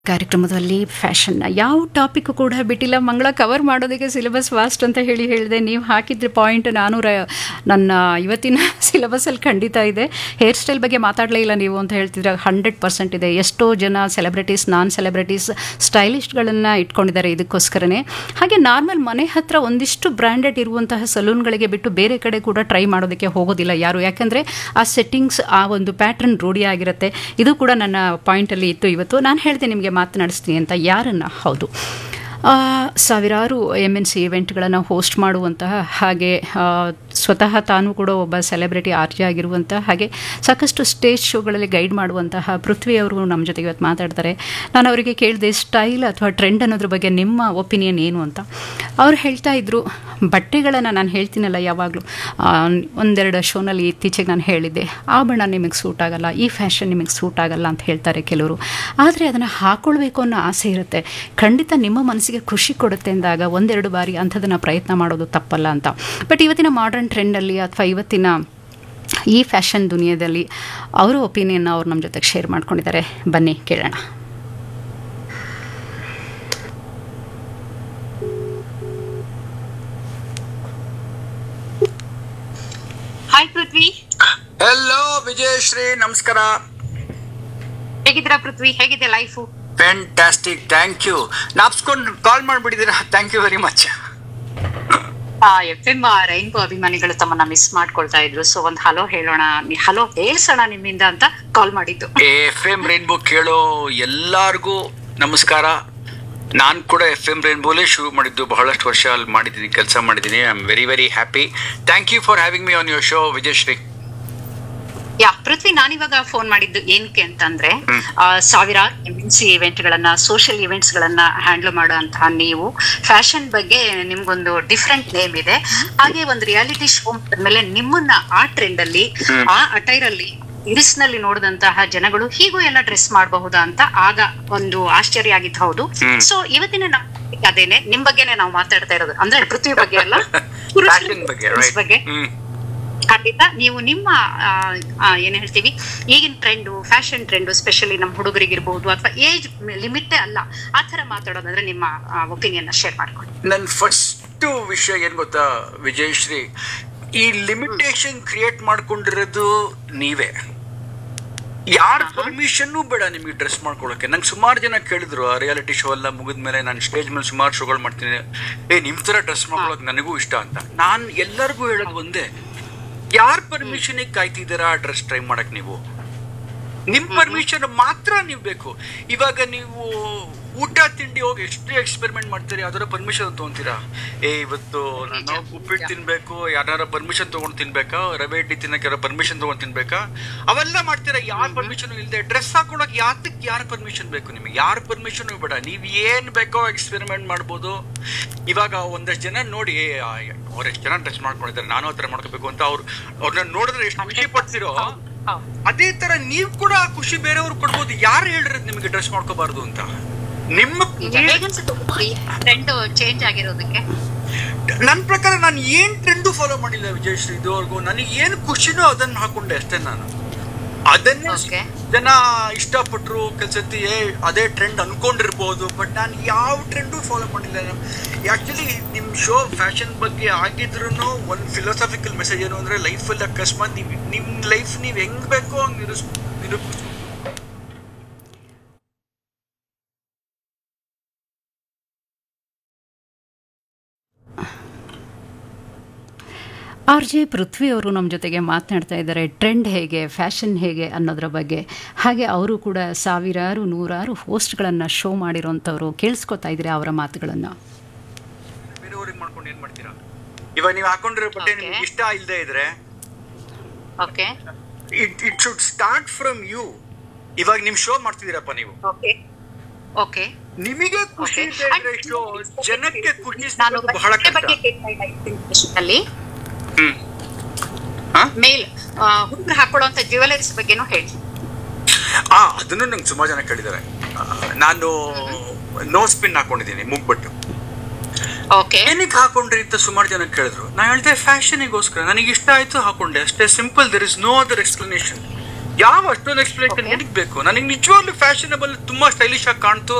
ಕಾರ್ಯಕ್ರಮದಲ್ಲಿ ಫ್ಯಾಷನ್ನ ಯಾವ ಟಾಪಿಕ್ ಕೂಡ ಬಿಟ್ಟಿಲ್ಲ ಮಂಗಳ ಕವರ್ ಮಾಡೋದಕ್ಕೆ ಸಿಲೆಬಸ್ ವಾಸ್ಟ್ ಅಂತ ಹೇಳಿ ಹೇಳಿದೆ ನೀವು ಹಾಕಿದ್ರೆ ಪಾಯಿಂಟ್ ನಾನು ರ- ನನ್ನ ಇವತ್ತಿನ ಸಿಲೆಬಸ್ಸಲ್ಲಿ ಖಂಡಿತ ಇದೆ ಹೇರ್ ಸ್ಟೈಲ್ ಬಗ್ಗೆ ಮಾತಾಡಲೇ ಇಲ್ಲ ನೀವು ಅಂತ ಹೇಳ್ತಿದ್ರೆ ಹಂಡ್ರೆಡ್ ಪರ್ಸೆಂಟ್ ಇದೆ ಎಷ್ಟೋ ಜನ ಸೆಲೆಬ್ರಿಟೀಸ್ ನಾನ್ ಸೆಲೆಬ್ರಿಟೀಸ್ ಸ್ಟೈಲಿಸ್ಟ್ಗಳನ್ನು ಇಟ್ಕೊಂಡಿದ್ದಾರೆ ಇದಕ್ಕೋಸ್ಕರನೇ ಹಾಗೆ ನಾರ್ಮಲ್ ಮನೆ ಹತ್ರ ಒಂದಿಷ್ಟು ಬ್ರ್ಯಾಂಡೆಡ್ ಇರುವಂತಹ ಸಲೂನ್ಗಳಿಗೆ ಬಿಟ್ಟು ಬೇರೆ ಕಡೆ ಕೂಡ ಟ್ರೈ ಮಾಡೋದಕ್ಕೆ ಹೋಗೋದಿಲ್ಲ ಯಾರು ಯಾಕಂದರೆ ಆ ಸೆಟ್ಟಿಂಗ್ಸ್ ಆ ಒಂದು ಪ್ಯಾಟ್ರನ್ ರೂಢಿ ಆಗಿರುತ್ತೆ ಇದು ಕೂಡ ನನ್ನ ಪಾಯಿಂಟಲ್ಲಿ ಇತ್ತು ಇವತ್ತು ನಾನು ಹೇಳಿದೆ ನಿಮಗೆ ಮಾತನಾಡಿಸ್ತೀನಿ ಅಂತ ಯಾರನ್ನು ಹೌದು ಆ, ಸಾವಿರಾರು ಎಮ್ ಎನ್ ಸಿ ಇವೆಂಟ್ಗಳನ್ನು ಹೋಸ್ಟ್ ಮಾಡುವಂತಹ ಹಾಗೆ ಆ, ಸ್ವತಃ ತಾನು ಕೂಡ ಒಬ್ಬ ಸೆಲೆಬ್ರಿಟಿ ಆರ್ಜಿ ಆಗಿರುವಂತಹ ಹಾಗೆ ಸಾಕಷ್ಟು ಸ್ಟೇಜ್ ಶೋಗಳಲ್ಲಿ ಗೈಡ್ ಮಾಡುವಂತಹ ಪೃಥ್ವಿ ಅವರು ನಮ್ಮ ಜೊತೆಗೆ ಇವತ್ತು ಮಾತಾಡ್ತಾರೆ ನಾನು ಅವರಿಗೆ ಕೇಳಿದೆ ಸ್ಟೈಲ್ ಅಥವಾ ಟ್ರೆಂಡ್ ಅನ್ನೋದ್ರ ಬಗ್ಗೆ ನಿಮ್ಮ ಒಪಿನಿಯನ್ ಏನು ಅಂತ ಅವ್ರು ಹೇಳ್ತಾ ಇದ್ರು ಬಟ್ಟೆಗಳನ್ನು ನಾನು ಹೇಳ್ತೀನಲ್ಲ ಯಾವಾಗಲೂ ಒಂದೆರಡು ಶೋನಲ್ಲಿ ಇತ್ತೀಚೆಗೆ ನಾನು ಹೇಳಿದ್ದೆ ಆ ಬಣ್ಣ ನಿಮಗೆ ಸೂಟ್ ಆಗಲ್ಲ ಈ ಫ್ಯಾಷನ್ ನಿಮಗೆ ಸೂಟ್ ಆಗಲ್ಲ ಅಂತ ಹೇಳ್ತಾರೆ ಕೆಲವರು ಆದರೆ ಅದನ್ನು ಹಾಕೊಳ್ಬೇಕು ಅನ್ನೋ ಆಸೆ ಇರುತ್ತೆ ಖಂಡಿತ ನಿಮ್ಮ ಮನಸ್ಸಿಗೆ ಖುಷಿ ಕೊಡುತ್ತೆ ಅಂದಾಗ ಒಂದೆರಡು ಬಾರಿ ಅಂಥದನ್ನು ಪ್ರಯತ್ನ ಮಾಡೋದು ತಪ್ಪಲ್ಲ ಅಂತ ಬಟ್ ಇವತ್ತಿನ ಮಾಡರ್ನ್ ಟ್ರೆಂಡಲ್ಲಿ ಅಥವಾ ಇವತ್ತಿನ ಈ ಫ್ಯಾಷನ್ ದುನಿಯಾದಲ್ಲಿ ಅವರ ಒಪಿನಿಯನ್ನ ಅವ್ರು ನಮ್ಮ ಜೊತೆಗೆ ಶೇರ್ ಮಾಡ್ಕೊಂಡಿದ್ದಾರೆ ಬನ್ನಿ ಕೇಳೋಣ ಹಾಯ್ ಪೃಥ್ವಿ ಹೆಲೋ ವಿಜಯಶ್ರೀ ನಮಸ್ಕಾರ ಹೇಗಿದ್ದೀರಾ ಪೃಥ್ವಿ ಹೇಗಿದೆ ಲೈಫು ಫ್ಯಾಂಟಾಸ್ಟಿಕ್ ಥ್ಯಾಂಕ್ ಯು ನಾಪ್ಸ್ಕೊಂಡು ಕಾಲ್ ಮಾಡ್ಬಿಟ್ಟಿದ್ದೀರಾ thank you very much F M rainbow ಅಭಿಮಾನಿಗಳು ತಮ್ಮನ್ನ ಮಿಸ್ ಮಾಡ್ಕೊಳ್ತಾ ಇದ್ರು ಸೊ ಒಂದ್ ಹಲೋ ಹೇಳೋಣ ಹಲೋ ಹೇಳ್ಸೋಣ ನಿಮ್ಮಿಂದ ಅಂತ ಕಾಲ್ ಮಾಡಿದ್ದು ಎಫ್ ಎಂ ರೈನ್ಬೋ ಕೇಳೋ ಎಲ್ಲಾರ್ಗೂ ನಮಸ್ಕಾರ ನಾನು ಕೂಡ ಎಫ್ ಎಂ ರೈನ್ಬೋಲೇ ಶುರು ಮಾಡಿದ್ದು ಬಹಳಷ್ಟು ವರ್ಷ ಅಲ್ಲಿ ಮಾಡಿದ್ದೀನಿ ಕೆಲಸ ಮಾಡಿದ್ದೀನಿ I am very very happy thank you for having me on your show Vijayashree yeah Prithvi ನಾನಿವಾಗ ಫೋನ್ ಮಾಡಿದ್ದು ಏನಕ್ಕೆ ಅಂತಂದ್ರೆ ಆ, ಸಾವಿರಾರು ಎಂ ಎನ್ ಸಿ ಇವೆಂಟ್ ಗಳನ್ನ ಸೋಷಿಯಲ್ ಇವೆಂಟ್ಸ್ ಗಳನ್ನ ಹ್ಯಾಂಡಲ್ ಮಾಡುವಂತಹ ನೀವು ಫ್ಯಾಷನ್ ಬಗ್ಗೆ ನಿಮ್ಗೊಂದು ಡಿಫ್ರೆಂಟ್ ನೇಮ್ ಇದೆ ಹಾಗೆ ಒಂದು ರಿಯಾಲಿಟಿ ಶೋ ಮೇಲೆ ನಿಮ್ಮನ್ನ ಆ ಟ್ರೆಂಡ್ ಅಲ್ಲಿ ಆ ಅಟೈರ್ ಅಲ್ಲಿ ಇರಿಸ್ನಲ್ಲಿ ನೋಡಿದಂತಹ ಜನಗಳು ಹೀಗೂ ಎಲ್ಲ ಡ್ರೆಸ್ ಮಾಡಬಹುದಾ ಅಂತ ಆಗ ಒಂದು ಆಶ್ಚರ್ಯ ಆಗಿದ್ದು ಹೌದು ಸೊ ಇವತ್ತಿನ ನಮ್ಮ topic ಅದೇನೆ ನಿಮ್ ಬಗ್ಗೆನೆ ನಾವು ಮಾತಾಡ್ತಾ ಇರೋದು ಅಂದ್ರೆ ಪೃಥ್ವಿ ಬಗ್ಗೆ ಅಲ್ಲ ಪುರುಷರ ಫ್ಯಾಷನ್ ಬಗ್ಗೆ purpose ಬಗ್ಗೆ ರೈಟ್ ಹ್ಮ್ ಖಂಡಿತ ನೀವು ನಿಮ್ಮ ಆ, ಆ, ಏನ್ ಹೇಳ್ತೀವಿ ಈಗಿನ ಟ್ರೆಂಡು ಫ್ಯಾಷನ್ ಟ್ರೆಂಡು ಸ್ಪೆಷಲಿ ನಮ್ಮ ಹುಡುಗರಿಗಿರ್ಬಹುದು ಅಥವಾ ಏಜ್ ಲಿಮಿಟೇ ಅಲ್ಲ ಆ ತರ ಮಾತಾಡೋದಾದ್ರೆ ನಿಮ್ಮ ಒಪಿನಿಯನ್ ಶೇರ್ ಮಾಡ್ಕೊಳ್ಳಿ ನನ್ನ ಫಸ್ಟ್ ವಿಷಯ ಏನ್ ಗೊತ್ತಾ ವಿಜಯಶ್ರೀ ಈ ಲಿಮಿಟೇಷನ್ ಕ್ರಿಯೇಟ್ ಮಾಡ್ಕೊಂಡಿರೋದು ನೀವೇ ಯಾರ ಪರ್ಮಿಷನ್ ಬೇಡ ನಿಮ್ಗೆ ಡ್ರೆಸ್ ಮಾಡ್ಕೊಳಕ್ಕೆ ನಂಗೆ ಸುಮಾರು ಜನ ಕೇಳಿದ್ರು ಆ ರಿಯಾಲಿಟಿ ಶೋ ಎಲ್ಲ ಮುಗಿದ್ಮೇಲೆ ನಾನು ಸ್ಟೇಜ್ ಮೇಲೆ ಸುಮಾರು ಶೋಗಳು ಮಾಡ್ತೀನಿ ಏ ನಿಮ್ ತರ ಡ್ರೆಸ್ ಮಾಡ್ಕೊಳಕ್ ನನಗೂ ಇಷ್ಟ ಅಂತ ನಾನ್ ಎಲ್ಲರಿಗೂ ಹೇಳೋದು ಒಂದೇ ಯಾರ ಪರ್ಮಿಷನ್ ಕಾಯ್ತಿದ್ದೀರಾ ಆ ಡ್ರೆಸ್ ಟ್ರೈ ಮಾಡಕ್ ನೀವು ನಿಮ್ ಪರ್ಮಿಷನ್ ಮಾತ್ರ ನೀವು ಬೇಕು ಇವಾಗ ನೀವು ಊಟ ತಿಂಡಿ ಹೋಗಿ ಎಷ್ಟು ಎಕ್ಸ್ಪೆರಿಮೆಂಟ್ ಮಾಡ್ತೀರಿ ಅದರ ಪರ್ಮಿಷನ್ ತಗೊಂತೀರಾ ಏ ಇವತ್ತು ನಾನು ಉಪ್ಪಿಟ್ಟು ತಿನ್ಬೇಕು ಯಾರ ಪರ್ಮಿಷನ್ ತಗೊಂಡು ತಿನ್ಬೇಕಾ ರವೆ ಇಡ್ಲಿ ತಿನ್ನಕ್ಕೆ ಯಾರೋ ಪರ್ಮಿಷನ್ ತಗೊಂಡು ತಿನ್ಬೇಕಾ ಅವೆಲ್ಲ ಮಾಡ್ತೀರಾ ಯಾರ ಪರ್ಮಿಷನ್ ಇಲ್ಲದೆ ಡ್ರೆಸ್ ಹಾಕೊಳಕ್ ಯಾತಕ್ ಯಾರ ಪರ್ಮಿಷನ್ ಬೇಕು ನಿಮಗೆ ಯಾರ ಪರ್ಮಿಷನ್ ಬೇಡ ನೀವ್ ಏನ್ ಬೇಕೋ ಎಕ್ಸ್ಪೆರಿಮೆಂಟ್ ಮಾಡ್ಬೋದು ಇವಾಗ ಒಂದಷ್ಟು ಜನ ನೋಡಿ ಅವ್ರು ಎಷ್ಟು ಜನ ಡ್ರೆಸ್ ಮಾಡ್ಕೊಂಡಿದ್ದಾರೆ ನಾನು ಆ ಥರ ಮಾಡ್ಕೋಬೇಕು ಅಂತ ಅವ್ರು ಅವ್ರನ್ನ ನೋಡಿದ್ರೆ ಎಷ್ಟು ಖುಷಿ ಪಡ್ತಿರೋ ಅದೇ ತರ ನೀವ್ ಕೂಡ ಆ ಖುಷಿ ಬೇರೆಯವ್ರು ಕೊಡ್ಬೋದು ಯಾರು ಹೇಳಿರೋದು ನಿಮಗೆ ಡ್ರೆಸ್ ಮಾಡ್ಕೋಬಾರ್ದು ಅಂತ ನಿಮ್ಮ ಟ್ರೆಂಡ್ ಚೇಂಜ್ ಆಗಿರೋದಕ್ಕೆ ನನ್ನ ಪ್ರಕಾರ ನಾನು ಏನ್ ಟ್ರೆಂಡು ಫಾಲೋ ಮಾಡಿಲ್ಲ ವಿಜಯಶ್ರೀ ಇದುವರೆಗೂ ನನಗೆ ಏನು ಖುಷಿನೋ ಅದನ್ನ ಹಾಕೊಂಡೆ ಅಷ್ಟೇ ನಾನು ಅದನ್ನೇ Okay. ಜನ ಇಷ್ಟಪಟ್ರು ಕೆಲಸತಿ ಅದೇ ಟ್ರೆಂಡ್ ಅನ್ಕೊಂಡಿರ್ಬೋದು ಬಟ್ ನಾನು ಯಾವ ಟ್ರೆಂಡು ಫಾಲೋ ಮಾಡಿಲ್ಲ ಆಕ್ಚುಲಿ ನಿಮ್ ಶೋ ಫ್ಯಾಷನ್ ಬಗ್ಗೆ ಆಗಿದ್ರು ಒಂದು ಫಿಲಾಸಫಿಕಲ್ ಮೆಸೇಜ್ ಏನು ಅಂದ್ರೆ ಲೈಫಲ್ಲಿ ಅಕಸ್ಮಾತ್ ನೀವು ನಿಮ್ ಲೈಫ್ ನೀವು ಹೆಂಗ್ ಬೇಕೋ ಹಂಗ್ ನಿರೂಸ್ ನಿರೂಪಿಸ್ ಆರ್ ಜೆ ಪೃಥ್ವಿ ಅವರು ನಮ್ಮ ಜೊತೆಗೆ ಮಾತನಾಡ್ತಾ ಇದ್ದಾರೆ ಟ್ರೆಂಡ್ ಹೇಗೆ ಫ್ಯಾಷನ್ ಹೇಗೆ ಅನ್ನೋದ್ರ ಬಗ್ಗೆ ಹಾಗೆ ಅವರು ಕೂಡ ಸಾವಿರಾರು ನೂರಾರು ಹೋಸ್ಟ್ಗಳನ್ನು ಶೋ ಮಾಡಿರೋಂಥವ್ರು ಕೇಳಿಸ್ಕೊತಾ ಇದ್ದಾರೆ ಅವರ ಮಾತುಗಳನ್ನು ಬೇರೆಯವ್ರಿಗೆ ಮಾಡ್ಕೊಂಡು ಏನ್ ಮಾಡ್ತೀರಾ ಇವಾಗ ನೀವು ಹಾಕೊಂಡಿರೋ ಬಟ್ಟೆ Okay. ನಿಮ್ಗೆ ಇಷ್ಟ ಇಲ್ಲದೆ ಇದ್ರೆ okay it it should start from you ಇವಾಗ ನಿಮ್ ಶೋ ಮಾಡ್ತಿದ್ದೀರಪ್ಪ ನೀವು ಓಕೆ ಓಕೆ ನಿಮಗೆ ಖುಷಿ Okay. ಇದೆ ಇದ್ರೆ ಶೋ ಜನಕ್ಕೆ ಖುಷಿ ನಾನು ಸಿಗೋದು ಬಹಳ ಬಟ್ಟೆ ಕಷ್ಟ ಬಗ್ಗೆ ಕೇಳ್ತಾ ಇಲ್ಲ ಈ ಅಲ್ಲಿ ಹ್ಮ್ ಹಾ? ಮೇಲ್ ಹುಡುಗರು ಹಾಕೊಳ್ಳುವಂತ ಜ್ಯುವೆಲರೀಸ್ ಬಗ್ಗೆನೂ ಹೇಳಿ ಆ ಅದನ್ನು ನಂಗೆ ಸುಮಾರು ಜನ ಕೇಳಿದ್ದಾರೆ ಆ, ನಾನು ನೋ ಸ್ಪಿನ್ ಹಾಕೊಂಡಿದ್ದೀನಿ ಮುಗ್ಬಿಟ್ಟು ಓಕೆ ಏನಕ್ಕೆ ಹಾಕೊಂಡ್ರಿ ಅಂತ ಸುಮಾರು ಜನ ಕೇಳಿದ್ರು ನಾ ಹೇಳ್ದೆ ಫ್ಯಾಷನಿಗೋಸ್ಕರ ನನಗೆ ಇಷ್ಟ ಆಯ್ತು ಹಾಕೊಂಡೆ ಅಷ್ಟೇ simple there is no other explanation ಯಾವ ಅಷ್ಟೊಂದು ಎಕ್ಸ್ಪ್ಲೇಷನ್ ಏನಕ್ಕೆ ಬೇಕು ನನಗೆ ನಿಜವಾಗ್ಲೂ ಫ್ಯಾಷನಬಲ್ ತುಂಬಾ ಸ್ಟೈಲಿಶ್ ಆಗಿ ಕಾಣ್ತು